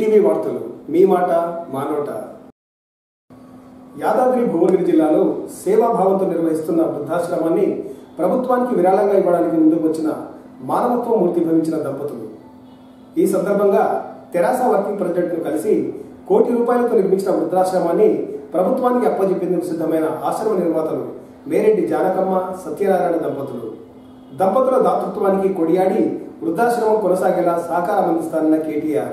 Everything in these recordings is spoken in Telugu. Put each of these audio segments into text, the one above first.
టీవీ వార్తలు మీ మాట మా నోట యాదాద్రి భువనగిరి జిల్లాలో సేవాభావంతో నిర్వహిస్తున్న వృద్ధాశ్రమాన్ని ప్రభుత్వానికి విరాళంగా ఇవ్వడానికి ముందుకు వచ్చిన మానవత్వం మూర్తి భవించిన దంపతులు ఈ సందర్భంగా తెరాస వర్కింగ్ ప్రెసిడెంట్ను కలిసి కోటి రూపాయలతో నిర్మించిన వృద్ధాశ్రమాన్ని ప్రభుత్వానికి అప్పజెప్పేందుకు సిద్ధమైన ఆశ్రమ నిర్మాతలు మేరెడ్డి జానకమ్మ సత్యనారాయణ దంపతులు దంపతుల దాతృత్వానికి కొడియాడి వృద్ధాశ్రమం కొనసాగేలా సహకారం అందిస్తానన్న కేటీఆర్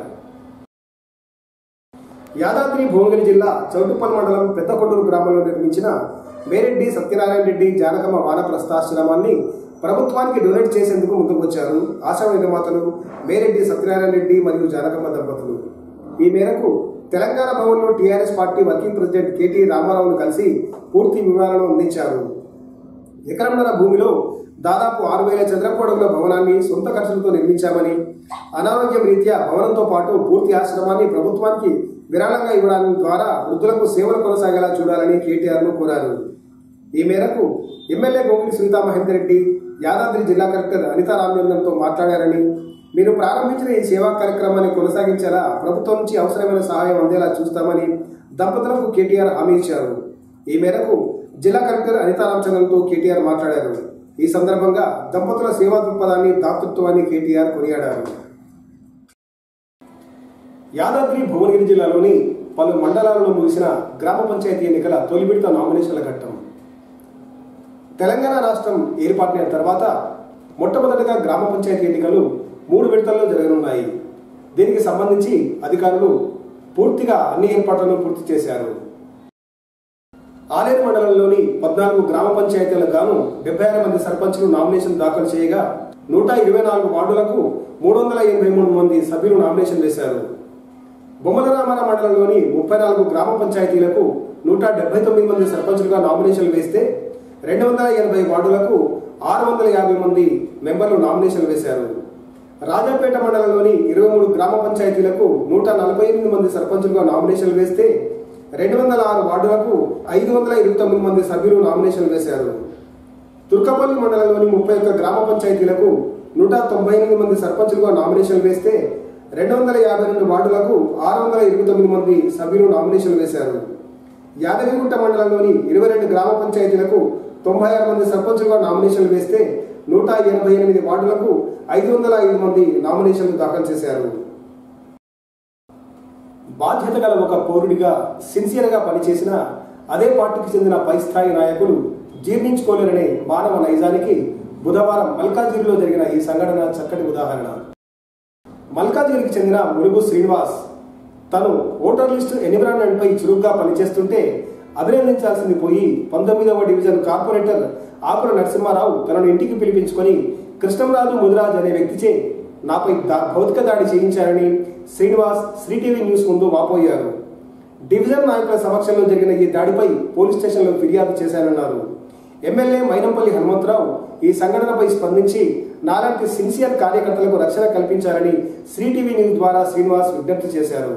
యాదాద్రి భువనగిరి జిల్లా చౌటుప్పల్ మండలం పెద్దకొండూరు గ్రామంలో నిర్మించిన మేరెడ్డి సత్యనారాయణ రెడ్డి జానకమ్మ వానప్రస్థాశ్రమాన్ని ప్రభుత్వానికి డొనేట్ చేసేందుకు ముందుకు వచ్చారు ఆశ్రమ నిర్మాతలు మేరెడ్డి సత్యనారాయణ రెడ్డి మరియు జానకమ్మ దంపతులు ఈ మేరకు తెలంగాణ భవన్లో TRS party working president K T రామారావును కలిసి పూర్తి వివరాలను అందించారు ఎకరంన్నర భూమిలో దాదాపు ఆరు వేల చదరపు అడుగుల భవనాన్ని సొంత ఖర్చులతో నిర్మించామని అనారోగ్యం రీత్యా భవనంతో పాటు పూర్తి ఆశ్రమాన్ని ప్రభుత్వానికి విరాళంగా ఇవ్వడానికి ద్వారా వృద్ధులకు సేవలు కొనసాగేలా చూడాలని కేటీఆర్ను కోరారు ఈ మేరకు ఎమ్మెల్యే గోగిలి సునీతా మహేందర్ రెడ్డి యాదాద్రి జిల్లా కలెక్టర్ అనితా రామచంద్రంతో మాట్లాడారని మీరు ప్రారంభించిన ఈ సేవా కార్యక్రమాన్ని కొనసాగించేలా ప్రభుత్వం నుంచి అవసరమైన సహాయం అందేలా చూస్తామని దంపతులకు కేటీఆర్ హామీ ఇచ్చారు ఈ మేరకు జిల్లా కలెక్టర్ అనితా రామచంద్రంతో కేటీఆర్ మాట్లాడారు ఈ సందర్భంగా దంపతుల సేవా దృక్పథాన్ని దాతృత్వాన్ని కేటీఆర్ కొనియాడారు యాదాద్రి భువనగిరి జిల్లాలోని పలు మండలాలలో ముగిసిన గ్రామ పంచాయతీ ఎన్నికల తొలి విడత నామినేషన్ల ఘట్టం తెలంగాణ రాష్ట్రం ఏర్పాటైన తర్వాత మొట్టమొదటిగా గ్రామ పంచాయతీ ఎన్నికలు మూడు విడతల్లో జరగనున్నాయి దీనికి సంబంధించి అధికారులు పూర్తిగా అన్ని ఏర్పాట్లను పూర్తి చేశారు ఆలేరు మండలంలోని పద్నాలుగు గ్రామ పంచాయతీలకు గాను డెబ్బై ఆరు మంది సర్పంచులు నామినేషన్ దాఖలు చేయగా నూట ఇరవై నాలుగు వార్డులకు మూడు వందల ఎనభై మూడు మంది సభ్యులు నామినేషన్ వేశారు బొమ్మల రామార మండలంలోని ముప్పై నాలుగు గ్రామ పంచాయతీలకు నూట డెబ్బై తొమ్మిది మంది సర్పంచులుగా నామినేషన్లు వేస్తే రెండు వందల ఎనభై వార్డులకు ఆరు వందల యాభై మంది మెంబర్లు నామినేషన్ వేశారు రాజాపేట మండలంలోని ఇరవై మూడు గ్రామ పంచాయతీలకు నూట నలభై ఎనిమిది మంది సర్పంచులుగా నామినేషన్లు వేస్తే రెండు వందల ఆరు వార్డులకు ఐదు వందల ఇరవై తొమ్మిది మంది సభ్యులు నామినేషన్లు వేశారు తుర్కపల్లి మండలంలోని ముప్పై ఒక్క గ్రామ పంచాయతీలకు నూట తొంభై ఎనిమిది మంది సర్పంచులుగా నామినేషన్లు వేస్తే రెండు వందల యాభై రెండు వార్డులకు ఆరు వందల ఇరవై తొమ్మిది మంది సభ్యులు నామినేషన్లు వేశారు యాదగిరిగుట్ట మండలంలోని ఇరవై రెండు గ్రామ పంచాయతీలకు తొంభై ఆరు మంది సర్పంచులుగా నామినేషన్లు వేస్తే నూట ఎనభై ఎనిమిది వార్డులకు ఐదు వందల ఐదు మంది నామినేషన్లు దాఖలు చేశారు బాధ్యత గల ఒక పౌరుడిగా సిన్సియర్గా పనిచేసిన అదే పార్టీకి చెందిన పై స్థాయి నాయకులు జీర్ణించుకోలేరనే మానవ నైజానికి బుధవారం మల్కాజిగిరిలో జరిగిన ఈ సంఘటన చక్కటి ఉదాహరణ మల్కాజిగిరికి చెందిన ములుగు శ్రీనివాస్ తను ఓటర్ లిస్టు ఎన్విరాన్మెంట్ పై చురుగ్గా పనిచేస్తుంటే అభినందించాల్సింది పోయి పంతొమ్మిదవ డివిజన్ కార్పొరేటర్ ఆకుల నరసింహారావు తనను ఇంటికి పిలిపించుకొని కృష్ణంరాజు ముదిరాజ్ అనే వ్యక్తిచే నాపై దా- భౌతిక దాడి చేయించారని శ్రీనివాస్ శ్రీ టీవీ న్యూస్ ముందు వాపోయారు డివిజన్ నాయకుల సమక్షంలో జరిగిన ఈ దాడిపై పోలీస్ స్టేషన్లో ఫిర్యాదు చేశారన్నారు ఎమ్మెల్యే మైనంపల్లి హనుమంతరావు ఈ సంఘటనపై స్పందించి నాలాంటి సిన్సియర్ కార్యకర్తలకు రక్షణ కల్పించాలని శ్రీ టీవీ న్యూస్ ద్వారా శ్రీనివాస్ విజ్ఞప్తి చేశారు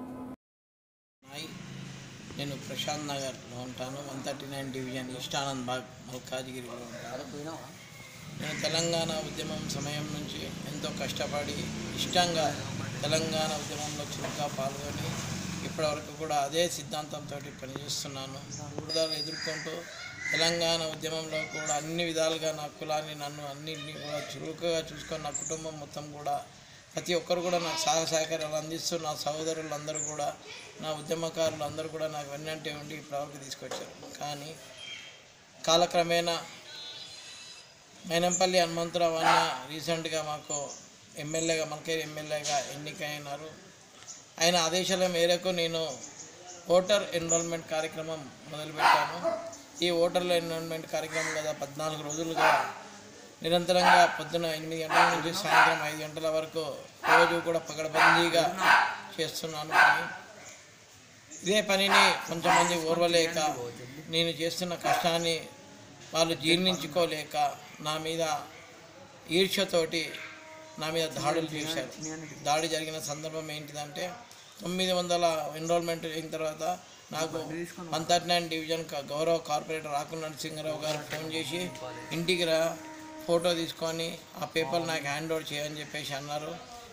హాయ్ నేను ప్రశాంత్ నగర్లో ఉంటాను one thirty nine division east Anand Bagh మల్కాజ్గిరిలో ఉంటాను నేను తెలంగాణ ఉద్యమం సమయం నుంచి ఎంతో కష్టపడి ఇష్టంగా తెలంగాణ ఉద్యమంలో చురుగ్గా పాల్గొని ఇప్పటివరకు కూడా అదే సిద్ధాంతంతో పనిచేస్తున్నాను విధాలు ఎదుర్కొంటూ తెలంగాణ ఉద్యమంలో కూడా అన్ని విధాలుగా నా కులాన్ని నన్ను అన్నింటినీ కూడా చురుకుగా చూసుకొని నా కుటుంబం మొత్తం కూడా ప్రతి ఒక్కరు కూడా నాకు సహాయ సహకారాలు అందిస్తూ నా సహోదరులందరూ కూడా నా ఉద్యమకారులు అందరూ కూడా నాకు వెన్నంటే ఉండి ఇప్పటివరకు తీసుకొచ్చారు కానీ కాలక్రమేణా మైనంపల్లి హనుమంతరావు అన్న రీసెంట్గా మాకు ఎమ్మెల్యేగా మల్కేరి ఎమ్మెల్యేగా ఎన్నికైనారు ఆయన ఆదేశాల మేరకు నేను ఓటర్ ఎన్రోల్మెంట్ కార్యక్రమం మొదలుపెట్టాను ఈ ఓటర్ ఎన్రోల్మెంట్ కార్యక్రమం గత పద్నాలుగు రోజులుగా నిరంతరంగా పొద్దున ఎనిమిది గంటల నుంచి సాయంత్రం ఐదు గంటల వరకు రోజు కూడా పగడబందీగా చేస్తున్నాను పని ఇదే పనిని కొంతమంది ఓర్వలేక నేను చేస్తున్న కష్టాన్ని వాళ్ళు జీర్ణించుకోలేక నా మీద ఈర్ష్యతోటి నా మీద దాడులు చేశారు దాడి జరిగిన సందర్భం ఏంటిదంటే తొమ్మిది వందల ఎన్రోల్మెంట్ అయిన తర్వాత నాకు వన్ థర్టీ నైన్ డివిజన్ క- గౌరవ కార్పొరేటర్ రాకుల నరసింహరావు గారు ఫోన్ చేసి ఇంటికి రా ఫోటో తీసుకొని ఆ పేపర్ నాకు హ్యాండ్ ఓవర్ చేయని చెప్పేసి అన్నారు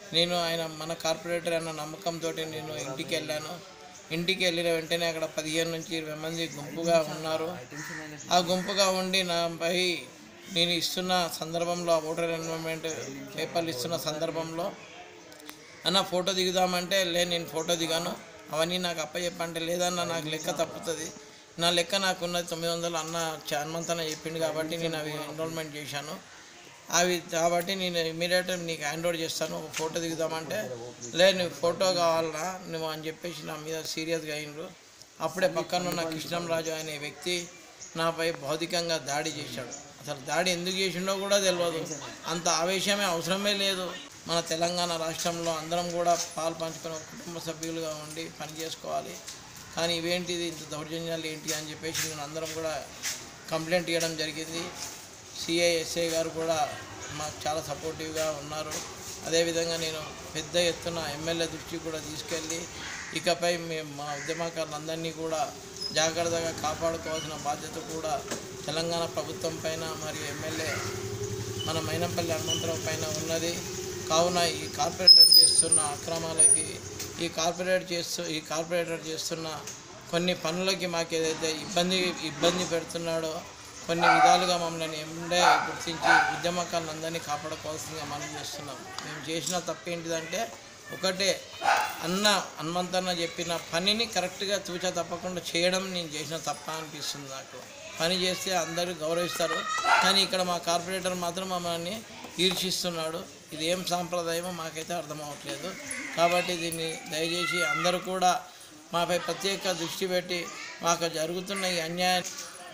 నేను ఆయన మన కార్పొరేటర్ అన్న నమ్మకంతో నేను ఇంటికి వెళ్ళాను ఇంటికి వెళ్ళిన వెంటనే అక్కడ పదిహేను నుంచి ఇరవై మంది గుంపుగా ఉన్నారు ఆ గుంపుగా ఉండి నాపై నేను ఇస్తున్న సందర్భంలో ఆ ఓటర్ ఎన్రోల్మెంట్ పేపర్లు ఇస్తున్న సందర్భంలో అన్న ఫోటో దిగుదామంటే లే నేను ఫోటో దిగాను అవన్నీ నాకు అప్పచెప్పంటే లేదన్న నాకు లెక్క తప్పుతుంది నా లెక్క నాకున్నది తొమ్మిది వందలు అన్న హనుమంతన చెప్పిండు కాబట్టి నేను అవి ఎన్రోల్మెంట్ చేశాను అవి కాబట్టి నేను ఇమీడియట్ నీకు హ్యాండ్ ఓవర్ చేస్తాను ఒక ఫోటో దిగుదామంటే లే నువ్వు ఫోటో కావాలరా నువ్వు అని చెప్పేసి నా మీద సీరియస్గా అయినరు అప్పుడే పక్కన ఉన్న కృష్ణంరాజు అనే వ్యక్తి నాపై భౌతికంగా దాడి చేశాడు అసలు దాడి ఎందుకు చేసిండో కూడా తెలియదు అంత ఆవేశమే అవసరమే లేదు మన తెలంగాణ రాష్ట్రంలో అందరం కూడా పాలు పంచుకుని ఒక కుటుంబ సభ్యులుగా ఉండి పని చేసుకోవాలి కానీ ఇవేంటిది ఇంత దౌర్జన్యాలు ఏంటి అని చెప్పేసి నేను అందరం కూడా కంప్లైంట్ ఇవ్వడం జరిగింది సిఐ ఎస్ఐ గారు కూడా మాకు చాలా సపోర్టివ్గా ఉన్నారు అదేవిధంగా నేను పెద్ద ఎత్తున ఎమ్మెల్యే దృష్టికి కూడా తీసుకెళ్ళి ఇకపై మేము మా ఉద్యమకారులందరినీ కూడా జాగ్రత్తగా కాపాడుకోవాల్సిన బాధ్యత కూడా తెలంగాణ ప్రభుత్వం పైన మరియు ఎమ్మెల్యే మన మైనంపల్లి హనుమంతరావు పైన ఉన్నది కావున ఈ కార్పొరేటర్ చేస్తున్న అక్రమాలకి ఈ కార్పొరేట్ చేస్తూ ఈ కార్పొరేటర్ చేస్తున్న కొన్ని పనులకి మాకు ఏదైతే ఇబ్బంది ఇబ్బంది పెడుతున్నాడో కొన్ని విధాలుగా మమ్మల్ని ఎండే గుర్తించి ఉద్యమకారులందరినీ కాపాడుకోవాల్సిందిగా మనం చేస్తున్నాం మేము చేసిన తప్పు ఏంటిదంటే ఒకటే అన్న హనుమంతన్న చెప్పిన పనిని కరెక్ట్గా తూచా తప్పకుండా చేయడం నేను చేసిన తప్ప అనిపిస్తుంది నాకు పని చేస్తే అందరూ గౌరవిస్తారు కానీ ఇక్కడ మా కార్పొరేటర్ మాత్రం మమ్మల్ని ఈర్షిస్తున్నాడు ఇది ఏం సాంప్రదాయమో మాకైతే అర్థం అవ్వట్లేదు కాబట్టి దీన్ని దయచేసి అందరూ కూడా మాపై ప్రత్యేక దృష్టి పెట్టి మాకు జరుగుతున్న ఈ అన్యాయాన్ని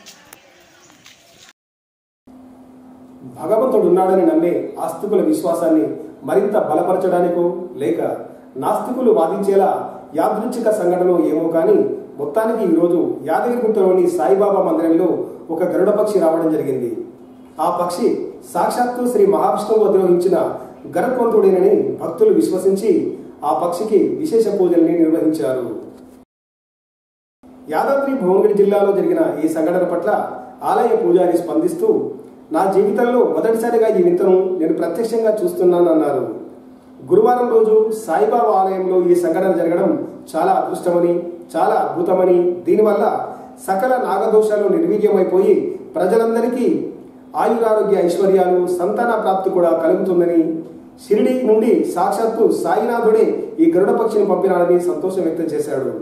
భగవంతుడు ఉన్నాడని నమ్మే ఆస్తికుల విశ్వాసాన్ని మరింత బలపరచడానికో లేక నాస్తికులు వాదించేలా యాదృచ్ఛిక సంఘటన ఏమో కానీ మొత్తానికి ఈరోజు యాదగిరిగుట్టలోని సాయిబాబా మందిరంలో ఒక గరుడ పక్షి రావడం జరిగింది ఆ పక్షి సాక్షాత్తు శ్రీ మహావిష్ణువు అధిరోహించిన గరుత్మంతుడేనని భక్తులు విశ్వసించి ఆ పక్షికి విశేష పూజల్ని నిర్వహించారు యాదాద్రి భువనగిరి జిల్లాలో జరిగిన ఈ సంఘటన పట్ల ఆలయ పూజారి స్పందిస్తూ నా జీవితంలో మొదటిసారిగా ఈ వింతను నేను ప్రత్యక్షంగా చూస్తున్నానన్నారు గురువారం రోజు సాయిబాబా ఆలయంలో ఈ సంఘటన జరగడం చాలా అదృష్టమని చాలా అద్భుతమని దీనివల్ల సకల నాగదోషాలు నిర్వీర్యమైపోయి ప్రజలందరికీ ఆయురారోగ్య ఐశ్వర్యాలు సంతాన ప్రాప్తి కూడా కలుగుతుందని షిరిడి నుండి సాక్షాత్తు సాయినాథుడే ఈ గరుడ పక్షిని పంపినాడని సంతోషం వ్యక్తం చేశాడు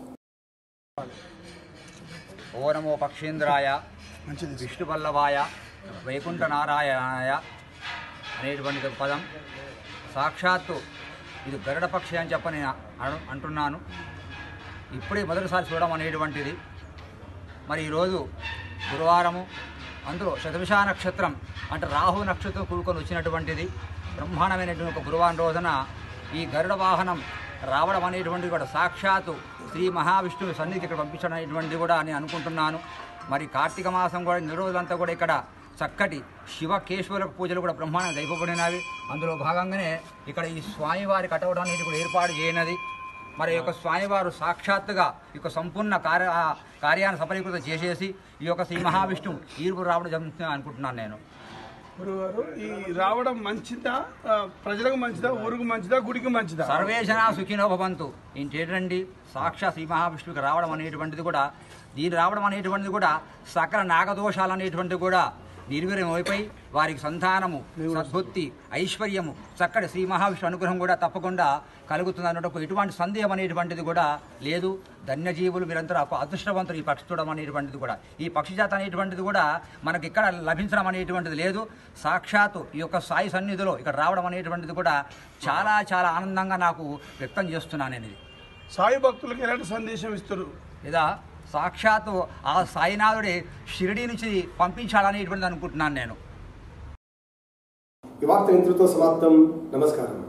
ఓ నమో పక్షేంద్రాయ విష్ణువల్లభాయ వైకుంఠ నారాయణాయ అనేటువంటి ఒక పదం సాక్షాత్తు ఇది గరుడ పక్షి అని చెప్పని నేను అను- అంటున్నాను ఇప్పుడే మొదటిసారి చూడడం అనేటువంటిది మరి ఈరోజు గురువారము అందులో శతవిషా నక్షత్రం అంటే రాహు నక్షత్రం కూడుకొని వచ్చినటువంటిది బ్రహ్మాండమైనటువంటి ఒక గురువారం రోజున ఈ గరుడ వాహనం రావడం అనేటువంటిది కూడా సాక్షాత్తు శ్రీ మహావిష్ణువు సన్నిధికి ఇక్కడ పంపించడం అనేటువంటిది కూడా నేను అనుకుంటున్నాను మరి కార్తీక మాసం కూడా నెల రోజులంతా కూడా ఇక్కడ చక్కటి శివ కేశవుల పూజలు కూడా బ్రహ్మాండంగా జైపబడినవి అందులో భాగంగానే ఇక్కడ ఈ స్వామివారి కటవడం అనేది కూడా ఏర్పాటు చేయనది మరి ఈ యొక్క స్వామివారు సాక్షాత్తుగా ఈ యొక్క సంపూర్ణ కార్య ఆ కార్యాన్ని సఫలీకృతం చేసేసి ఈ యొక్క శ్రీ మహావిష్ణువు ఈర్పు రావడం జరుగుతుంది అనుకుంటున్నాను నేను గురుగారు ఈ రావడం మంచిదా ఆ, ప్రజలకు మంచిదా ఊరుకు మంచిదా గుడికి మంచిదా సర్వేజన సుఖినో భవంతు ఏంటండి సాక్షాత్ శ్రీ మహావిష్ణువుకి రావడం అనేటువంటిది కూడా దీని రావడం అనేటువంటిది కూడా సకల నాగదోషాలు అనేటువంటిది కూడా నిర్వీర్యం అయిపోయి వారికి సంతానము సద్బుద్ధి ఐశ్వర్యము చక్కటి శ్రీ మహావిష్ణు అనుగ్రహం కూడా తప్పకుండా కలుగుతుంది అన్నట్టు ఎటువంటి సందేహం అనేటువంటిది కూడా లేదు ధన్యజీవులు మీరందరూ ఒక అదృష్టవంతులు ఈ పక్షి చూడడం అనేటువంటిది కూడా ఈ పక్షి జాత అనేటువంటిది కూడా మనకి ఇక్కడ లభించడం అనేటువంటిది లేదు సాక్షాత్తు ఈ యొక్క సాయి సన్నిధిలో ఇక్కడ రావడం అనేటువంటిది కూడా చాలా చాలా ఆనందంగా నాకు వ్యక్తం చేస్తున్నాను నేను ఇది సాయి భక్తులకు ఎలాంటి సందేశం ఇస్తారు లేదా సాక్షాత్తు ఆ సాయినాథుడి షిరిడి నుంచి పంపించాలనేటువంటిది అనుకుంటున్నాను నేను ఈ వార్త ఇంతటితో సమాప్తం నమస్కారం